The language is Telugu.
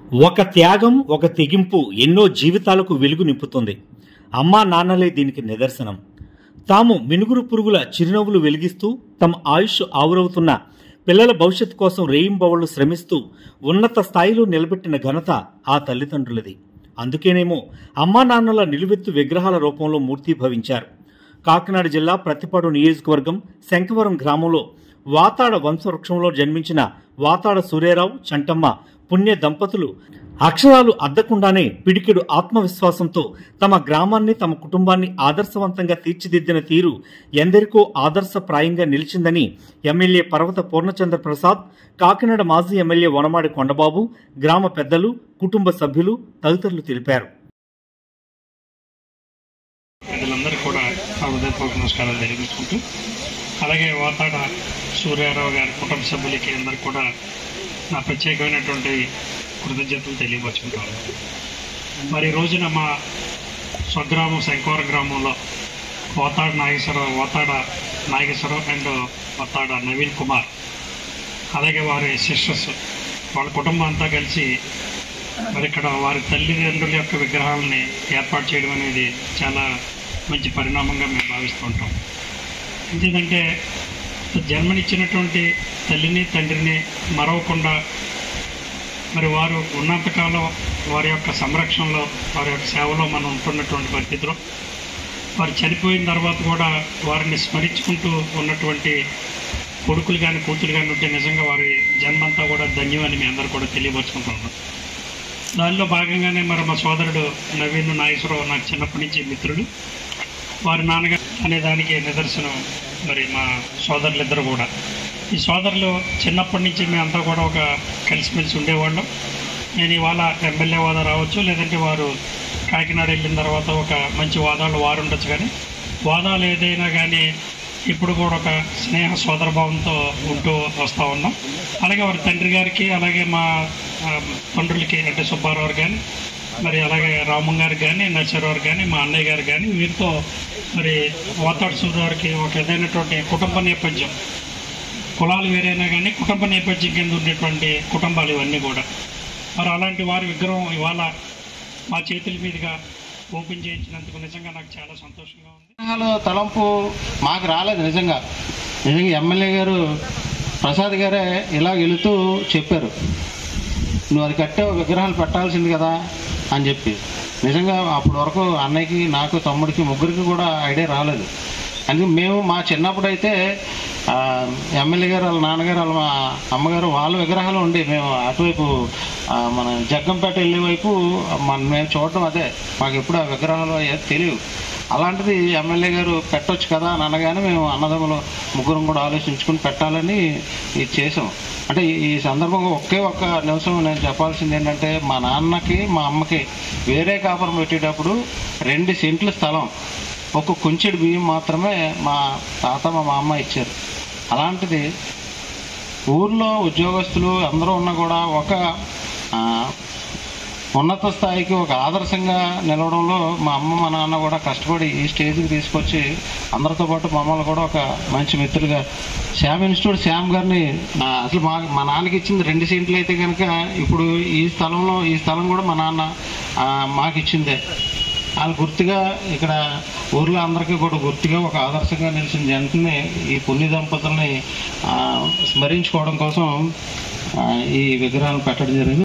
ఒక త్యాగం ఒక తెగింపు ఎన్నో జీవితాలకు వెలుగు నింపుతుంది అమ్మా నాన్నలే దీనికి నిదర్శనం తాము మినుగురు పురుగుల చిరునవ్వులు వెలిగిస్తూ తమ ఆయుష్ ఆవురవుతున్న పిల్లల భవిష్యత్తు కోసం రేయింబవళ్లు శ్రమిస్తూ ఉన్నత స్థాయిలో నిలబెట్టిన ఘనత ఆ తల్లిదండ్రులది అందుకేనేమో అమ్మా నాన్నల నిలువెత్తు విగ్రహాల రూపంలో మూర్తీభవించారు కాకినాడ జిల్లా ప్రతిపాడు నియోజకవర్గం శంకవరం గ్రామంలో వాతాడ వంశవృక్షంలో జన్మించిన వాతాడ సూర్యారావు చంటమ్మ పుణ్య దంపతులు అక్షరాలు అద్దకుండానే పిడికెడు ఆత్మవిశ్వాసంతో తమ గ్రామాన్ని తమ కుటుంబాన్ని ఆదర్శవంతంగా తీర్చిదిద్దిన తీరు ఎందరికో ఆదర్శప్రాయంగా నిలిచిందని ఎమ్మెల్యే పర్వత పూర్ణచంద్ర ప్రసాద్ కాకినాడ మాజీ ఎమ్మెల్యే వనమాడి కొండబాబు గ్రామ పెద్దలు కుటుంబ సభ్యులు తదితరులు తెలిపారు ప్రజలందరికీ కూడా నా హృదయపూర్వక నమస్కారాలు తెలియజేసుకుంటూ అలాగే వాతాడ సూర్యారావు గారి కుటుంబ సభ్యులకి అందరికీ కూడా నా ప్రత్యేకమైనటువంటి కృతజ్ఞతలు తెలియపరుచుకుంటాను మరి ఈ రోజున మా స్వగ్రామం శంకవరం గ్రామంలో వాతాడ నాగేశ్వరరావు వాతాడ నాగేశ్వరరావు అండ్ వాతాడ నవీన్ కుమార్ అలాగే వారి సిస్టర్స్ వాళ్ళ కుటుంబం అంతా కలిసి మరి ఇక్కడ వారి తల్లిదండ్రుల యొక్క విగ్రహాలని ఏర్పాటు చేయడం అనేది చాలా మంచి పరిణామంగా మేము భావిస్తూ ఉంటాం ఎందుకంటే జన్మనిచ్చినటువంటి తల్లిని తండ్రిని మరవకుండా మరి వారు ఉన్నంతకాలం వారి యొక్క సంరక్షణలో వారి యొక్క సేవలో మనం ఉంటున్నటువంటి పరిస్థితిలో వారు చనిపోయిన తర్వాత కూడా వారిని స్మరించుకుంటూ ఉన్నటువంటి కొడుకులు కానీ కూతురు కానీ ఉంటే నిజంగా వారి జన్మంతా కూడా ధన్యం అని మీ అందరూ కూడా తెలియపరుచుకుంటున్నాం దానిలో భాగంగానే మరి మా సోదరుడు నవీన్ నాగేశ్వరరావు నాకు చిన్నప్పటి నుంచి మిత్రుడు వారి నాన్నగారు అనే దానికి నిదర్శనం మరి మా సోదరులిద్దరు కూడా ఈ సోదరులు చిన్నప్పటి నుంచి మేమంతా కూడా ఒక కలిసిమెలిసి ఉండేవాళ్ళం నేను ఇవాళ ఎమ్మెల్యే హోదా రావచ్చు లేదంటే వారు కాకినాడ వెళ్ళిన తర్వాత ఒక మంచి వాదాలు వారు ఉండొచ్చు కానీ వాదాలు ఏదైనా కానీ ఇప్పుడు కూడా ఒక స్నేహ సోదరభావంతో ఉంటూ వస్తూ ఉన్నాం అలాగే వారి తండ్రి గారికి అలాగే మా ఆ, తండ్రులకి అంటే సుబ్బారావు కానీ మరి అలాగే రామం గారికి కానీ నర్సరావు కానీ మా అన్నయ్య గారు కానీ వీరితో మరి వాతాడు సూర్యవారికి ఒక ఏదైనటువంటి కుటుంబ నేపథ్యం కులాలు వేరైనా కానీ కుటుంబ నేపథ్యం కింద ఉండేటువంటి కుటుంబాలు ఇవన్నీ కూడా మరి అలాంటి వారి విగ్రహం ఇవాళ మా చేతుల మీదుగా ఓపెన్ చేయించినందుకు నిజంగా నాకు చాలా సంతోషంగా ఉంది విగ్రహాలు తలంపు మాకు రాలేదు నిజంగా నిజంగా ఎమ్మెల్యే గారు ప్రసాద్ గారే ఇలా వెళుతూ చెప్పారు నువ్వు అది కట్టే విగ్రహాలు పెట్టాల్సింది కదా అని చెప్పి నిజంగా అప్పటి వరకు అన్నయ్యకి నాకు తమ్ముడికి ముగ్గురికి కూడా ఐడియా రాలేదు అందుకే మేము మా చిన్నప్పుడు అయితే ఆ, ఎమ్మెల్యే గారు వాళ్ళ నాన్నగారు వాళ్ళ మా అమ్మగారు వాళ్ళ విగ్రహాలు ఉండి మేము అటువైపు ఆ, మన జగ్గంపేట వెళ్ళే వైపు మన మేము చూడటం అదే మాకు ఎప్పుడు ఆ విగ్రహాలు అయ్యేది తెలియదు అలాంటిది ఎమ్మెల్యే గారు పెట్టొచ్చు కదా అని అనగానే మేము అన్నదమ్ములు ముగ్గురం కూడా ఆలోచించుకుని పెట్టాలని ఇది చేసాం అంటే ఈ- ఈ సందర్భంగా ఒకే ఒక్క నిమిషం నేను చెప్పాల్సింది ఏంటంటే మా నాన్నకి మా అమ్మకి వేరే కాపురం పెట్టేటప్పుడు రెండు సెంట్ల స్థలం ఒక కుంచెడు బియ్యం మాత్రమే మా తాత మా మా అమ్మ ఇచ్చారు అలాంటిది ఊర్లో ఉద్యోగస్తులు అందరూ ఉన్నా కూడా ఒక ఆ, ఉన్నత స్థాయికి ఒక ఆదర్శంగా నిలవడంలో మా అమ్మ మా నాన్న కూడా కష్టపడి ఈ స్టేజ్కి తీసుకొచ్చి అందరితో పాటు మమ్మల్ని కూడా ఒక మంచి మిత్రులుగా శ్యామ్ ఇన్స్టిట్యూట్ శ్యామ్ గారిని ఆ, అసలు మా మా నాన్నకి ఇచ్చింది రెండు సెంట్లు అయితే కనుక ఇప్పుడు ఈ స్థలంలో ఈ స్థలం కూడా మా నాన్న ఆ, మాకు ఇచ్చిందే వాళ్ళు గుర్తుగా ఇక్కడ ఊర్లో అందరికీ కూడా గుర్తుగా ఒక ఆదర్శంగా నిలిచిన జంటని ఈ పుణ్య దంపతుల్ని ఆ, స్మరించుకోవడం కోసం ఆ, ఈ విగ్రహాలు పెట్టడం జరిగింది